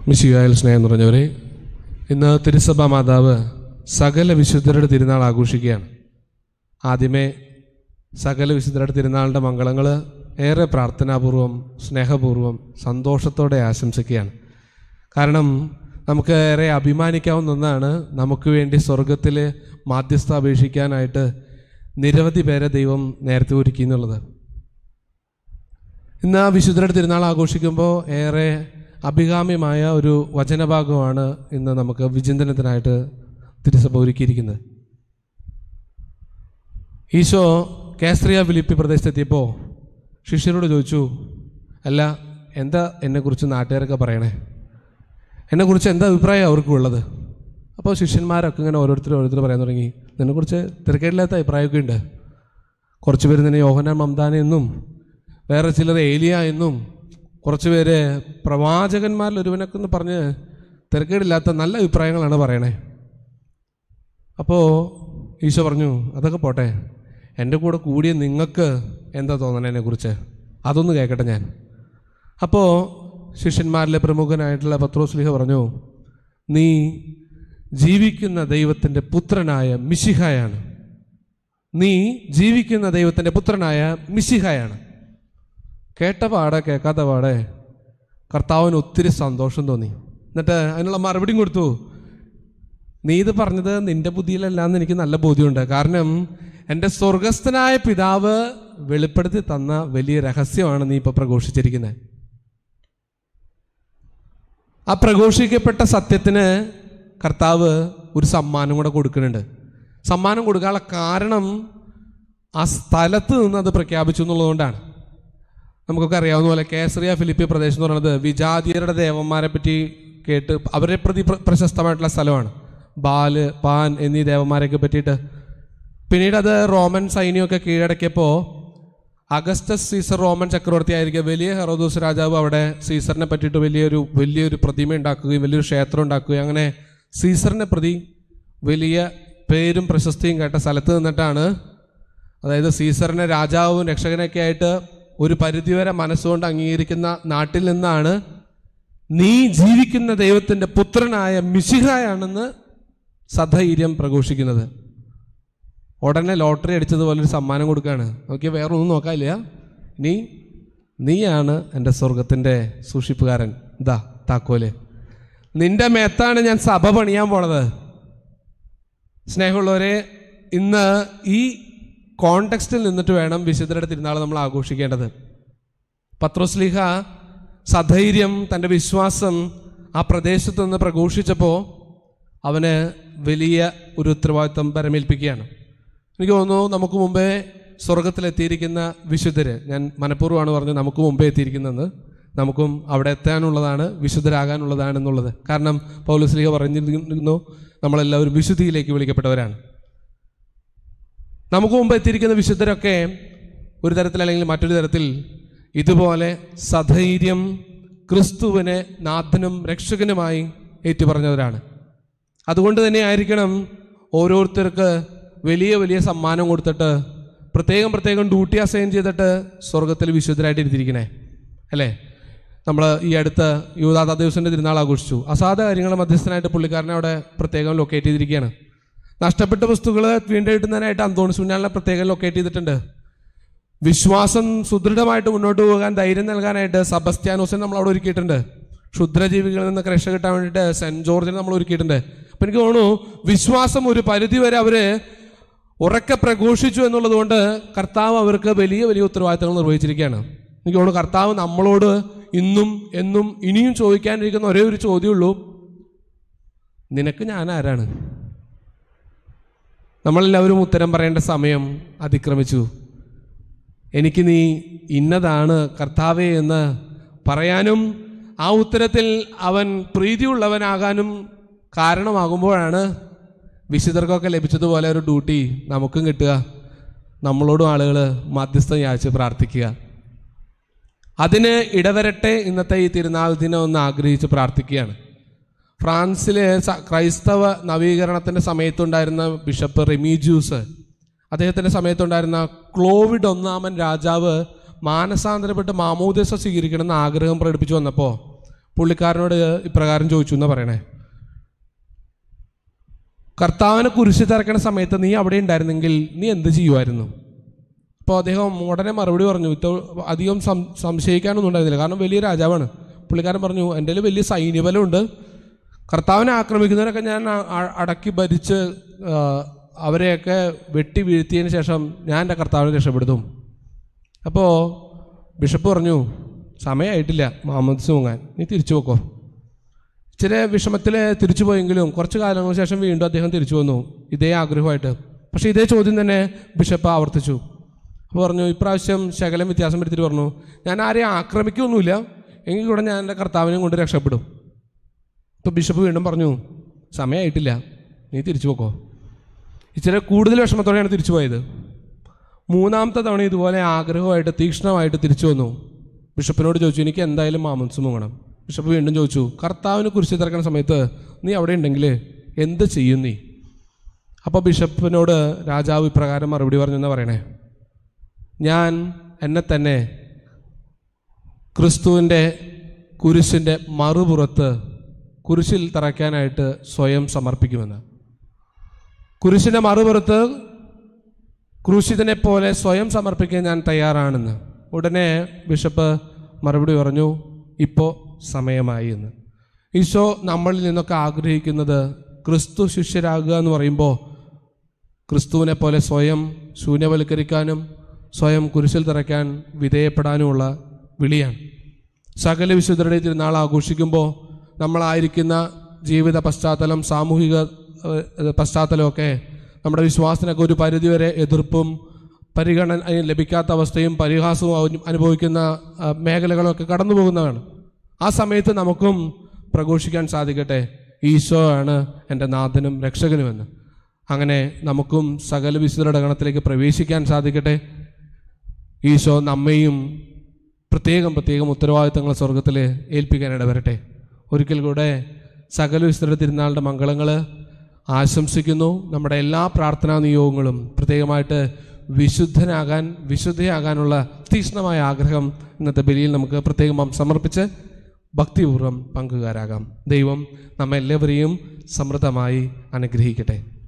മിശികായിൽ സ്നേഹം നിറഞ്ഞവരെ ഇന്ന് തിരുസഭ മാതാവ് സകല വിശുദ്ധരുടെ തിരുനാൾ ആഘോഷിക്കുകയാണ് ആദ്യമേ സകല വിശുദ്ധരുടെ തിരുനാളിൻ്റെ മംഗളങ്ങൾ ഏറെ പ്രാർത്ഥനാപൂർവം സ്നേഹപൂർവം സന്തോഷത്തോടെ ആശംസിക്കുകയാണ് കാരണം നമുക്ക് ഏറെ അഭിമാനിക്കാവുന്ന ഒന്നാണ് നമുക്ക് വേണ്ടി സ്വർഗത്തിൽ മാധ്യസ്ഥ അപേക്ഷിക്കാനായിട്ട് നിരവധി പേരെ ദൈവം നേരത്തെ ഒരുക്കി എന്നുള്ളത് ഇന്ന് ആ വിശുദ്ധരുടെ തിരുനാൾ ആഘോഷിക്കുമ്പോൾ ഏറെ അഭികാമ്യമായ ഒരു വചനഭാഗമാണ് ഇന്ന് നമുക്ക് വിചിന്തനത്തിനായിട്ട് തിരുസഭ ഒരുക്കിയിരിക്കുന്നത് ഈശോ കാസ്ത്രിയ ഫിലിപ്പി പ്രദേശത്തെത്തിയപ്പോൾ ശിഷ്യരോട് ചോദിച്ചു അല്ല എന്താ എന്നെക്കുറിച്ച് നാട്ടുകാരൊക്കെ പറയണേ എന്നെക്കുറിച്ച് എന്താ അഭിപ്രായം അവർക്കും ഉള്ളത് അപ്പോൾ ശിഷ്യന്മാരൊക്കെ ഇങ്ങനെ ഓരോരുത്തർ ഓരോരുത്തർ പറയാൻ തുടങ്ങി നിന്നെക്കുറിച്ച് തിരക്കേടില്ലാത്ത അഭിപ്രായമൊക്കെ ഉണ്ട് കുറച്ച് പേര് നിന്നെ യോഹനാൻ മംദാന എന്നും വേറെ ചിലർ ഏലിയ എന്നും കുറച്ച് പേര് പ്രവാചകന്മാരിൽ ഒരുവനൊക്കെ എന്ന് പറഞ്ഞ് തിരക്കേടില്ലാത്ത നല്ല അഭിപ്രായങ്ങളാണ് പറയണേ അപ്പോൾ ഈശോ പറഞ്ഞു അതൊക്കെ പോട്ടെ എൻ്റെ കൂടെ കൂടിയ നിങ്ങൾക്ക് എന്താ തോന്നണേ എന്നെക്കുറിച്ച് അതൊന്ന് കേൾക്കട്ടെ ഞാൻ അപ്പോൾ ശിഷ്യന്മാരിലെ പ്രമുഖനായിട്ടുള്ള പത്രോസ്ലിഹ പറഞ്ഞു നീ ജീവിക്കുന്ന ദൈവത്തിൻ്റെ പുത്രനായ മിശിഹായാണ് നീ ജീവിക്കുന്ന ദൈവത്തിൻ്റെ പുത്രനായ മിശിഹായാണ് കേട്ട പാടെ കേൾക്കാത്ത പാടെ കർത്താവിന് ഒത്തിരി സന്തോഷം തോന്നി എന്നിട്ട് അതിനുള്ള മറുപടിയും കൊടുത്തു നീ ഇത് പറഞ്ഞത് നിന്റെ ബുദ്ധിയിലല്ല എന്ന് എനിക്ക് നല്ല ബോധ്യമുണ്ട് കാരണം എൻ്റെ സ്വർഗസ്ഥനായ പിതാവ് വെളിപ്പെടുത്തി തന്ന വലിയ രഹസ്യമാണ് നീ ഇപ്പോൾ പ്രഘോഷിച്ചിരിക്കുന്നത് ആ പ്രഘോഷിക്കപ്പെട്ട സത്യത്തിന് കർത്താവ് ഒരു സമ്മാനം കൂടെ കൊടുക്കുന്നുണ്ട് സമ്മാനം കൊടുക്കാനുള്ള കാരണം ആ സ്ഥലത്ത് നിന്ന് അത് പ്രഖ്യാപിച്ചു എന്നുള്ളതുകൊണ്ടാണ് നമുക്കൊക്കെ അറിയാവുന്ന പോലെ കേസറിയ ഫിലിപ്പി പ്രദേശം എന്ന് പറയുന്നത് വിജാതിയരുടെ ദേവന്മാരെ പറ്റി കേട്ട് അവരെ പ്രതി പ്ര- പ്രശസ്തമായിട്ടുള്ള സ്ഥലമാണ് ബാല് പാൻ എന്നീ ദേവന്മാരെയൊക്കെ പറ്റിയിട്ട് പിന്നീട് അത് റോമൻ സൈന്യമൊക്കെ കീഴടക്കിയപ്പോൾ അഗസ്റ്റസ് സീസർ റോമൻ ചക്രവർത്തി ആയിരിക്കും വലിയ ഹെറോദോസ് രാജാവ് അവിടെ സീസറിനെ പറ്റിയിട്ട് വലിയൊരു വലിയൊരു പ്രതിമ ഉണ്ടാക്കുകയും വലിയൊരു ക്ഷേത്രം ഉണ്ടാക്കുകയും അങ്ങനെ സീസറിനെ പ്രതി വലിയ പേരും പ്രശസ്തിയും കേട്ട സ്ഥലത്ത് നിന്നിട്ടാണ് അതായത് സീസറിനെ രാജാവും രക്ഷകനൊക്കെ ആയിട്ട് ഒരു പരിധിവരെ മനസ്സുകൊണ്ട് അംഗീകരിക്കുന്ന നാട്ടിൽ നിന്നാണ് നീ ജീവിക്കുന്ന ദൈവത്തിൻ്റെ പുത്രനായ മിശിഹായാണെന്ന് സധൈര്യം പ്രഘോഷിക്കുന്നത് ഉടനെ ലോട്ടറി അടിച്ചതുപോലെ ഒരു സമ്മാനം കൊടുക്കുകയാണ് നോക്കിയാൽ വേറെ ഒന്നും നോക്കാനില്ല നീ നീയാണ് എൻ്റെ സ്വർഗത്തിൻ്റെ സൂക്ഷിപ്പുകാരൻ ഇതാ താക്കോല് നിന്റെ മേത്താണ് ഞാൻ സഭ പണിയാൻ പോണത് സ്നേഹമുള്ളവരെ ഇന്ന് ഈ കോണ്ടെക്സ്റ്റിൽ നിന്നിട്ട് വേണം വിശുദ്ധരുടെ തിരുനാൾ നമ്മൾ ആഘോഷിക്കേണ്ടത് പത്രോസ്ലിഹ സധൈര്യം തൻ്റെ വിശ്വാസം ആ പ്രദേശത്ത് നിന്ന് പ്രഘോഷിച്ചപ്പോൾ അവന് വലിയ ഒരു ഉത്തരവാദിത്വം പരമേൽപ്പിക്കുകയാണ് എനിക്ക് തോന്നുന്നു നമുക്ക് മുമ്പേ സ്വർഗത്തിലെത്തിയിരിക്കുന്ന വിശുദ്ധര് ഞാൻ മനഃപൂർവ്വമാണ് പറഞ്ഞത് നമുക്ക് മുമ്പേ എത്തിയിരിക്കുന്നത് നമുക്കും അവിടെ എത്താനുള്ളതാണ് വിശുദ്ധരാകാനുള്ളതാണ് എന്നുള്ളത് കാരണം പൗലസ്ലിഹ പറഞ്ഞിരുന്നു നമ്മളെല്ലാവരും വിശുദ്ധിയിലേക്ക് വിളിക്കപ്പെട്ടവരാണ് നമുക്ക് മുമ്പ് എത്തിയിരിക്കുന്ന വിശുദ്ധരൊക്കെ ഒരു തരത്തിൽ അല്ലെങ്കിൽ മറ്റൊരു തരത്തിൽ ഇതുപോലെ സധൈര്യം ക്രിസ്തുവിനെ നാഥനും രക്ഷകനുമായി ഏറ്റുപറഞ്ഞവരാണ് അതുകൊണ്ട് തന്നെ ആയിരിക്കണം ഓരോരുത്തർക്ക് വലിയ വലിയ സമ്മാനം കൊടുത്തിട്ട് പ്രത്യേകം പ്രത്യേകം ഡ്യൂട്ടി അസൈൻ ചെയ്തിട്ട് സ്വർഗത്തിൽ വിശുദ്ധരായിട്ട് ഇരുത്തിയിരിക്കണേ അല്ലേ നമ്മൾ ഈ അടുത്ത യുവദാത ദിവസത്തിൻ്റെ തിരുനാൾ ആഘോഷിച്ചു അസാധ കാര്യങ്ങൾ മധ്യസ്ഥനായിട്ട് പുള്ളിക്കാരനെ അവിടെ പ്രത്യേകം ലൊക്കേറ്റ് ചെയ്തിരിക്കുകയാണ് നഷ്ടപ്പെട്ട വസ്തുക്കൾ വീണ്ടും കിട്ടുന്നതിനായിട്ട് അന്തോണി സുനാലിനെ പ്രത്യേകം ലൊക്കേറ്റ് ചെയ്തിട്ടുണ്ട് വിശ്വാസം സുദൃഢമായിട്ട് മുന്നോട്ട് പോകാൻ ധൈര്യം നൽകാനായിട്ട് സബസ്ത്യാനോസിനെ നമ്മൾ അവിടെ ഒരുക്കിയിട്ടുണ്ട് ക്ഷുദ്രജീവികളിൽ നിന്ന് രക്ഷ കിട്ടാൻ വേണ്ടിയിട്ട് സെന്റ് ജോർജിനെ നമ്മൾ ഒരുക്കിയിട്ടുണ്ട് അപ്പം എനിക്ക് തോന്നുന്നു വിശ്വാസം ഒരു പരിധി വരെ അവര് ഉറക്കെ പ്രഘോഷിച്ചു എന്നുള്ളത് കൊണ്ട് കർത്താവ് അവർക്ക് വലിയ വലിയ ഉത്തരവാദിത്തങ്ങൾ നിർവഹിച്ചിരിക്കുകയാണ് എനിക്ക് തോന്നുന്നു കർത്താവ് നമ്മളോട് ഇന്നും എന്നും ഇനിയും ചോദിക്കാനിരിക്കുന്ന ഒരേ ഒരു ചോദ്യമുള്ളൂ നിനക്ക് ഞാൻ ആരാണ് നമ്മളെല്ലാവരും ഉത്തരം പറയേണ്ട സമയം അതിക്രമിച്ചു എനിക്ക് നീ ഇന്നതാണ് കർത്താവേ എന്ന് പറയാനും ആ ഉത്തരത്തിൽ അവൻ പ്രീതിയുള്ളവനാകാനും കാരണമാകുമ്പോഴാണ് വിശുദ്ധർക്കൊക്കെ ലഭിച്ചതുപോലെ ഒരു ഡ്യൂട്ടി നമുക്കും കിട്ടുക നമ്മളോടും ആളുകൾ മധ്യസ്ഥം യാചിച്ച് പ്രാർത്ഥിക്കുക അതിന് ഇടവരട്ടെ ഇന്നത്തെ ഈ തിരുനാൾ ദിനം ഒന്ന് ആഗ്രഹിച്ച് പ്രാർത്ഥിക്കുകയാണ് ഫ്രാൻസിലെ സ- ക്രൈസ്തവ നവീകരണത്തിൻ്റെ സമയത്തുണ്ടായിരുന്ന ബിഷപ്പ് റെമീജ്യൂസ് അദ്ദേഹത്തിൻ്റെ സമയത്തുണ്ടായിരുന്ന ക്ലോവിഡ് ഒന്നാമൻ രാജാവ് മാനസാന്തരപ്പെട്ട് മാമോദിസ സ്വീകരിക്കണമെന്ന് ആഗ്രഹം പ്രകടിപ്പിച്ചു വന്നപ്പോൾ പുള്ളിക്കാരനോട് ഇപ്രകാരം ചോദിച്ചു എന്നാ പറയണേ കർത്താവിനെ കുരിശി തിറക്കണ സമയത്ത് നീ അവിടെ ഉണ്ടായിരുന്നെങ്കിൽ നീ എന്ത് ചെയ്യുമായിരുന്നു അപ്പോൾ അദ്ദേഹം ഉടനെ മറുപടി പറഞ്ഞു ഇത്ത അധികം സം സംശയിക്കാനൊന്നും ഉണ്ടായിരുന്നില്ല കാരണം വലിയ രാജാവാണ് പുള്ളിക്കാരൻ പറഞ്ഞു എൻ്റെ കയ്യിൽ വലിയ സൈന്യബലമുണ്ട് കർത്താവിനെ ആക്രമിക്കുന്നവരൊക്കെ ഞാൻ അ- അ- അടക്കി ഭരിച്ച് ആ, അവരെയൊക്കെ വെട്ടി വീഴ്ത്തിയതിന് ശേഷം ഞാൻ എൻ്റെ കർത്താവിനെ രക്ഷപ്പെടുത്തും അപ്പോൾ ബിഷപ്പ് പറഞ്ഞു സമയമായിട്ടില്ല മാമോദിസ മുങ്ങാൻ നീ തിരിച്ചു പോക്കോ ഇച്ചിരി വിഷമത്തിൽ തിരിച്ചു പോയെങ്കിലും കുറച്ച് കാലങ്ങൾക്ക് ശേഷം വീണ്ടും അദ്ദേഹം തിരിച്ചു വന്നു ഇതേ ആഗ്രഹമായിട്ട് പക്ഷേ ഇതേ ചോദ്യം തന്നെ ബിഷപ്പ് ആവർത്തിച്ചു അപ്പോൾ പറഞ്ഞു ഇപ്രാവശ്യം ശകലം വ്യത്യാസം വരുത്തിയിട്ട് പറഞ്ഞു ഞാൻ ആരെയും ആക്രമിക്കൊന്നുമില്ല എങ്കിൽ കൂടെ ഞാൻ എൻ്റെ കർത്താവിനെയും കൊണ്ട് രക്ഷപ്പെടും ഇപ്പോൾ ബിഷപ്പ് വീണ്ടും പറഞ്ഞു സമയമായിട്ടില്ല നീ തിരിച്ചു പോക്കോ ഇച്ചിരി കൂടുതൽ വിഷമത്തോടെയാണ് തിരിച്ചു പോയത് മൂന്നാമത്തെ തവണ ഇതുപോലെ ആഗ്രഹമായിട്ട് തീക്ഷ്ണമായിട്ട് തിരിച്ചു വന്നു ബിഷപ്പിനോട് ചോദിച്ചു എനിക്ക് എന്തായാലും മാമൻസ് മുങ്ങണം ബിഷപ്പ് വീണ്ടും ചോദിച്ചു കർത്താവിനെ കുറിച്ച് തിരക്കുന്ന സമയത്ത് നീ അവിടെ ഉണ്ടെങ്കിൽ എന്ത് ചെയ്യും നീ അപ്പോൾ ബിഷപ്പിനോട് രാജാവ് ഇപ്രകാരം മറുപടി പറഞ്ഞെന്നാ പറയണേ ഞാൻ എന്നെ തന്നെ ക്രിസ്തുവിൻ്റെ കുരിശിൻ്റെ മറുപുറത്ത് കുരിശിൽ തറയ്ക്കാനായിട്ട് സ്വയം സമർപ്പിക്കുമെന്ന് കുരിശിൻ്റെ മറുപുറത്ത് ക്രൂശിതനെ പോലെ സ്വയം സമർപ്പിക്കാൻ ഞാൻ തയ്യാറാണെന്ന് ഉടനെ ബിഷപ്പ് മറുപടി പറഞ്ഞു ഇപ്പോൾ സമയമായി എന്ന് ഈശോ നമ്മളിൽ നിന്നൊക്കെ ആഗ്രഹിക്കുന്നത് ക്രിസ്തു ശിഷ്യരാകുക എന്ന് പറയുമ്പോൾ ക്രിസ്തുവിനെ പോലെ സ്വയം ശൂന്യവൽക്കരിക്കാനും സ്വയം കുരിശിൽ തറയ്ക്കാൻ വിധേയപ്പെടാനുമുള്ള വിളിയാണ് സകല വിശുദ്ധരുടെ തിരുനാൾ ആഘോഷിക്കുമ്പോൾ നമ്മളായിരിക്കുന്ന ജീവിത പശ്ചാത്തലം സാമൂഹിക ഏഹ്, പശ്ചാത്തലമൊക്കെ നമ്മുടെ വിശ്വാസത്തിനൊക്കെ ഒരു പരിധിവരെ എതിർപ്പും പരിഗണന അതിന് ലഭിക്കാത്ത അവസ്ഥയും പരിഹാസവും അവ- അനുഭവിക്കുന്ന ആ, മേഖലകളൊക്കെ കടന്നു പോകുന്നതാണ് ആ സമയത്ത് നമുക്കും പ്രഘോഷിക്കാൻ സാധിക്കട്ടെ ഈശോ ആണ് എൻ്റെ നാഥനും രക്ഷകനുമെന്ന് അങ്ങനെ നമുക്കും സകല വിശുദ്ധരുടെ ഗണത്തിലേക്ക് പ്രവേശിക്കാൻ സാധിക്കട്ടെ ഈശോ നമ്മയും പ്രത്യേകം പ്രത്യേകം ഉത്തരവാദിത്തങ്ങൾ സ്വർഗത്തിൽ ഏൽപ്പിക്കാനിട വരട്ടെ ഒരിക്കൽ കൂടെ സകല വിസ്തൃത തിരുനാളിൻ്റെ മംഗളങ്ങൾ ആശംസിക്കുന്നു നമ്മുടെ എല്ലാ പ്രാർത്ഥനാ നിയോഗങ്ങളും പ്രത്യേകമായിട്ട് വിശുദ്ധനാകാൻ വിശുദ്ധയാകാനുള്ള തീക്ഷ്ണമായ ആഗ്രഹം ഇന്നത്തെ ബലിയിൽ നമുക്ക് പ്രത്യേകം സമർപ്പിച്ച് ഭക്തിപൂർവ്വം പങ്കുകാരാകാം ദൈവം നമ്മെല്ലാവരെയും സമൃദ്ധമായി അനുഗ്രഹിക്കട്ടെ